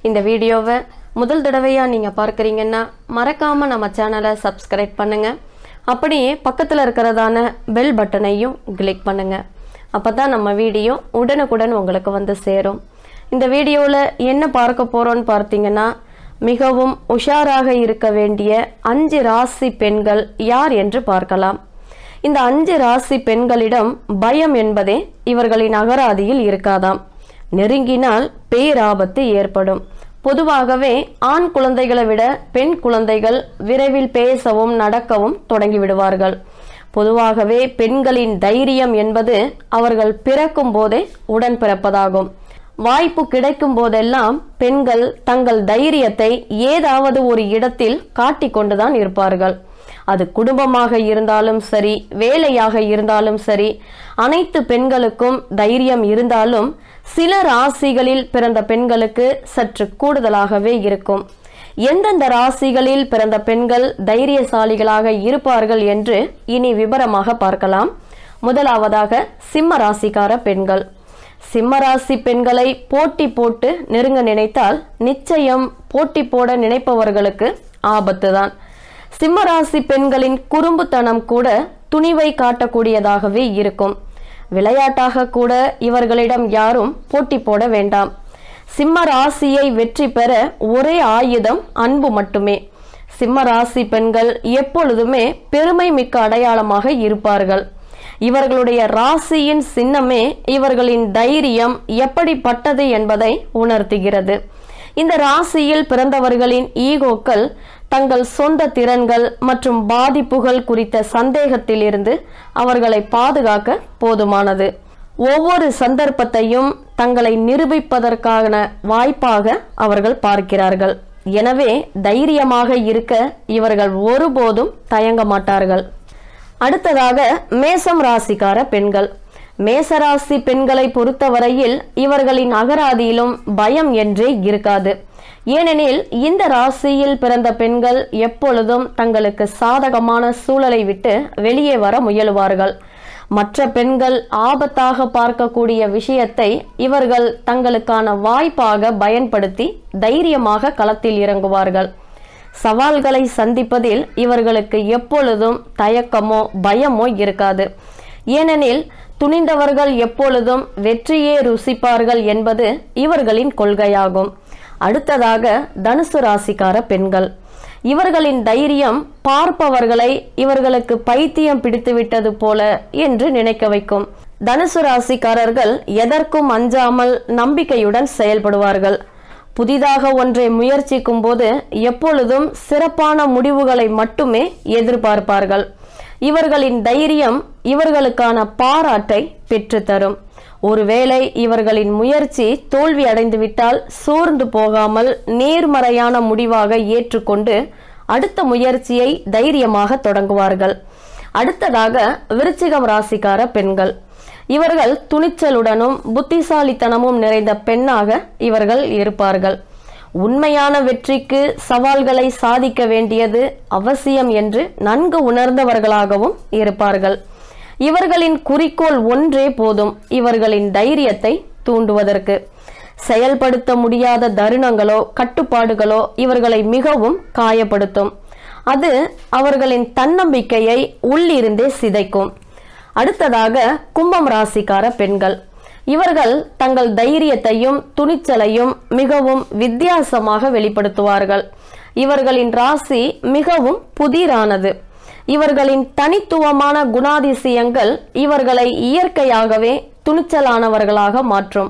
இந்த வீடியோவை முதல் தடவையாக நீங்கள் பார்க்குறீங்கன்னா மறக்காமல் நம்ம சேனலை சப்ஸ்கிரைப் பண்ணுங்கள் அப்படியே பக்கத்தில் இருக்கிறதான பெல் பட்டனையும் கிளிக் பண்ணுங்கள் அப்போ தான் நம்ம வீடியோ உடனுக்குடன் உங்களுக்கு வந்து சேரும் இந்த வீடியோவில் என்ன பார்க்க போகிறோன்னு பார்த்தீங்கன்னா மிகவும் உஷாராக இருக்க வேண்டிய அஞ்சு ராசி பெண்கள் யார் என்று பார்க்கலாம் இந்த அஞ்சு ராசி பெண்களிடம் பயம் என்பதே இவர்களின் அகராதியில் இருக்காதாம் நெருங்கினால் பேராபத்து ஏற்படும் பொதுவாகவே ஆண் குழந்தைகளை விட பெண் குழந்தைகள் விரைவில் பேசவும் நடக்கவும் தொடங்கி விடுவார்கள் பொதுவாகவே பெண்களின் தைரியம் என்பது அவர்கள் பிறக்கும் போதே உடன் பிறப்பதாகும் வாய்ப்பு கிடைக்கும் போதெல்லாம் பெண்கள் தங்கள் தைரியத்தை ஏதாவது ஒரு இடத்தில் காட்டிக் கொண்டுதான் இருப்பார்கள் அது குடும்பமாக இருந்தாலும் சரி வேலையாக இருந்தாலும் சரி அனைத்து பெண்களுக்கும் தைரியம் இருந்தாலும் சில ராசிகளில் பிறந்த பெண்களுக்கு சற்று கூடுதலாகவே இருக்கும் எந்தெந்த ராசிகளில் பிறந்த பெண்கள் தைரியசாலிகளாக இருப்பார்கள் என்று இனி விவரமாக பார்க்கலாம் முதலாவதாக சிம்ம ராசிக்கார பெண்கள் சிம்ம ராசி பெண்களை போட்டி போட்டு நெருங்க நினைத்தால் நிச்சயம் போட்டி போட நினைப்பவர்களுக்கு ஆபத்துதான் சிம்ம ராசி பெண்களின் குறும்புத்தனம் கூட துணிவை காட்டக்கூடியதாகவே இருக்கும் விளையாட்டாக கூட இவர்களிடம் யாரும் போட்டி போட வேண்டாம் சிம்ம ராசியை வெற்றி பெற ஒரே ஆயுதம் அன்பு மட்டுமே சிம்ம ராசி பெண்கள் எப்பொழுதுமே பெருமை மிக்க அடையாளமாக இருப்பார்கள் இவர்களுடைய ராசியின் சின்னமே இவர்களின் தைரியம் எப்படிப்பட்டது என்பதை உணர்த்துகிறது இந்த ராசியில் பிறந்தவர்களின் ஈகோக்கள் தங்கள் சொந்த திறன்கள் மற்றும் பாதிப்புகள் குறித்த சந்தேகத்திலிருந்து அவர்களை பாதுகாக்க போதுமானது ஒவ்வொரு சந்தர்ப்பத்தையும் தங்களை நிரூபிப்பதற்கான வாய்ப்பாக அவர்கள் பார்க்கிறார்கள் எனவே தைரியமாக இருக்க இவர்கள் ஒருபோதும் தயங்க மாட்டார்கள் அடுத்ததாக மேசம் ராசிக்கார பெண்கள் மேசராசி பெண்களை பொறுத்தவரையில் இவர்களின் அகராதியிலும் பயம் என்றே இருக்காது ஏனெனில் இந்த ராசியில் பிறந்த பெண்கள் எப்பொழுதும் தங்களுக்கு சாதகமான சூழலை விட்டு வெளியே வர முயலுவார்கள் மற்ற பெண்கள் ஆபத்தாக பார்க்கக்கூடிய விஷயத்தை இவர்கள் தங்களுக்கான வாய்ப்பாக பயன்படுத்தி தைரியமாக களத்தில் இறங்குவார்கள் சவால்களை சந்திப்பதில் இவர்களுக்கு எப்பொழுதும் தயக்கமோ பயமோ இருக்காது ஏனெனில் துணிந்தவர்கள் எப்பொழுதும் வெற்றியே ருசிப்பார்கள் என்பது இவர்களின் கொள்கையாகும் அடுத்ததாக தனுசு ராசிக்கார பெண்கள் இவர்களின் தைரியம் பார்ப்பவர்களை இவர்களுக்கு பைத்தியம் பிடித்துவிட்டது போல என்று நினைக்க வைக்கும் தனுசு ராசிக்காரர்கள் எதற்கும் அஞ்சாமல் நம்பிக்கையுடன் செயல்படுவார்கள் புதிதாக ஒன்றை முயற்சிக்கும் போது எப்பொழுதும் சிறப்பான முடிவுகளை மட்டுமே எதிர்பார்ப்பார்கள் இவர்களின் தைரியம் இவர்களுக்கான பாராட்டை பெற்றுத்தரும் ஒருவேளை இவர்களின் முயற்சி தோல்வி அடைந்துவிட்டால் சோர்ந்து போகாமல் நேர்மறையான முடிவாக ஏற்றுக்கொண்டு அடுத்த முயற்சியை தைரியமாக தொடங்குவார்கள் அடுத்ததாக விருச்சிகம் ராசிக்கார பெண்கள் இவர்கள் துணிச்சலுடனும் புத்திசாலித்தனமும் நிறைந்த பெண்ணாக இவர்கள் இருப்பார்கள் உண்மையான வெற்றிக்கு சவால்களை சாதிக்க வேண்டியது அவசியம் என்று நன்கு உணர்ந்தவர்களாகவும் இருப்பார்கள் இவர்களின் குறிக்கோள் ஒன்றே போதும் இவர்களின் தைரியத்தை தூண்டுவதற்கு செயல்படுத்த முடியாத தருணங்களோ கட்டுப்பாடுகளோ இவர்களை மிகவும் காயப்படுத்தும் அது அவர்களின் தன்னம்பிக்கையை உள்ளிருந்தே சிதைக்கும் அடுத்ததாக கும்பம் ராசிக்கார பெண்கள் இவர்கள் தங்கள் தைரியத்தையும் துணிச்சலையும் மிகவும் வித்தியாசமாக வெளிப்படுத்துவார்கள் இவர்களின் ராசி மிகவும் புதிரானது இவர்களின் தனித்துவமான குணாதிசயங்கள் இவர்களை இயற்கையாகவே துணிச்சலானவர்களாக மாற்றும்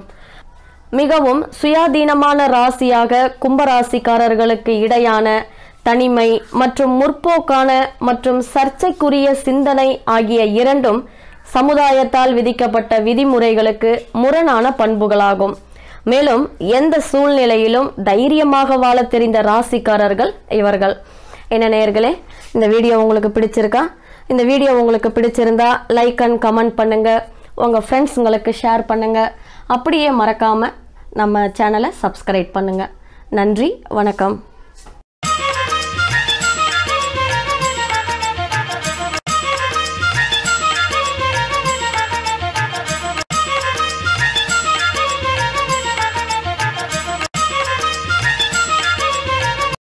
மிகவும் சுயாதீனமான ராசியாக கும்பராசிக்காரர்களுக்கு இடையான தனிமை மற்றும் முற்போக்கான மற்றும் சர்ச்சைக்குரிய சிந்தனை ஆகிய இரண்டும் சமுதாயத்தால் விதிக்கப்பட்ட விதிமுறைகளுக்கு முரணான பண்புகளாகும் மேலும் எந்த சூழ்நிலையிலும் தைரியமாக வாழ தெரிந்த ராசிக்காரர்கள் இவர்கள் என்ன நேயர்களே இந்த வீடியோ உங்களுக்கு பிடிச்சிருக்கா இந்த வீடியோ உங்களுக்கு பிடிச்சிருந்தா லைக் அண்ட் கமெண்ட் பண்ணுங்க உங்க ஃப்ரெண்ட்ஸுங்களுக்கு ஷேர் பண்ணுங்க அப்படியே மறக்காம நம்ம சேனலை சப்ஸ்கிரைப் பண்ணுங்க நன்றி வணக்கம்